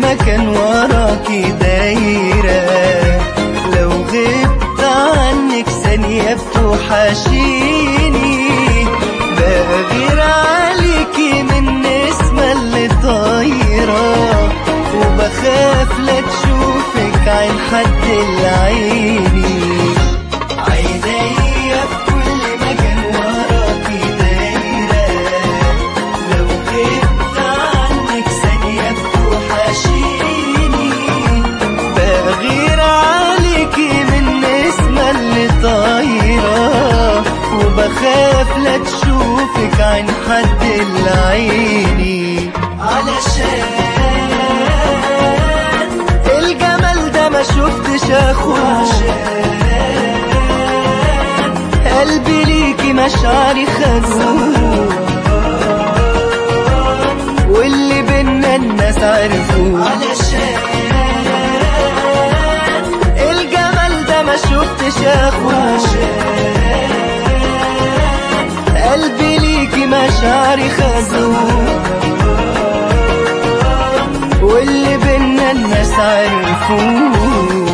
مكان وراكي دايرة لو غبت عنك ثانية بتوحشيني بغير عليكي من نسمة اللي طايرة وبخاف لا تشوفك عين حد العيني عينيا في كل مكان وراكي دايرة لو غبت عنك ثانية بتوحشيني بغير عليكي من نسمة اللي طايرة وبخاف لا تشوفك عن حد العيني علشان الجمال ده ما شفتش اخوه قلبي ليكي مشاعري خزون واللي بينا الناس عرفوه علشان الجمال ده ما شفتش اخوه قلبي ليكي مشاعري خزون واللي بينا الناس عرفوه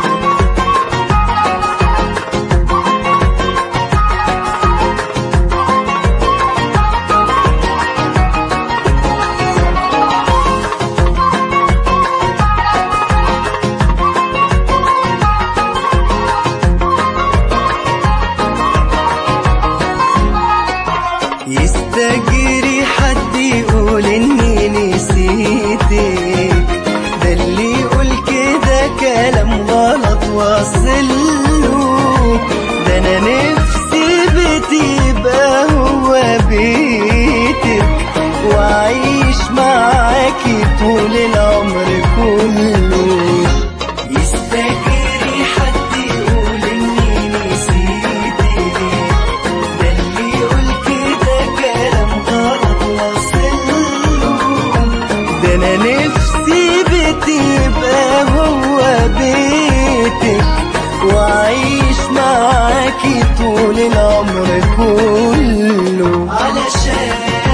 يستجري حد يقول اني نسيتك ده اللي يقول كده كلام غلط واصله ده انا نفسي بيتي يبقى هو بيتك واعيش معاكي طول العمر كله يستجري حد يقول اني نسيتك ده اللي يقول كده كلام غلط واصله ده انا نفسي بيتي يبقى هو بيتك واعيش معاكي طول العمر كله علشان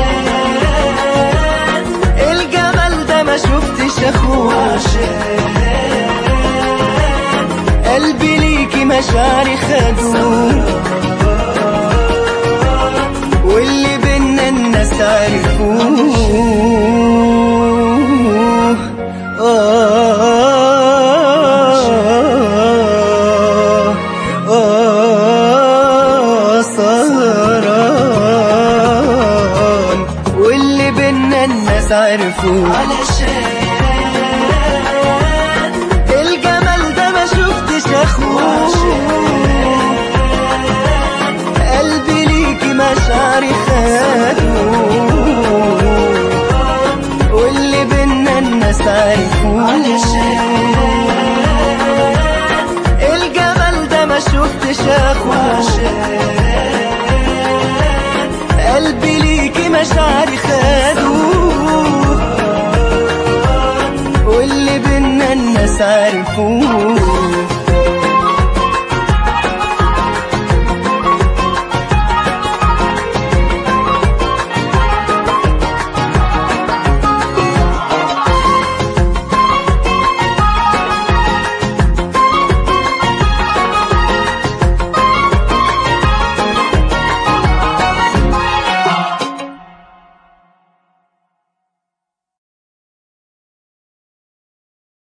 الجمال ده ما شفتش اخوه عشان قلبي ليكي مشاعري خدوه واللي بينا الناس عرفوه آه آه سهران واللي بينا الناس عرفوه علشان الجمال ده ما شفتش اخوه قلبي ليكي مشاعري خدوه واللي بينا الناس عرفوه علشان الجمال ده ما شفتش اخوه قلبي ليكي مشاعري خدوه واللي بينا الناس عرفوه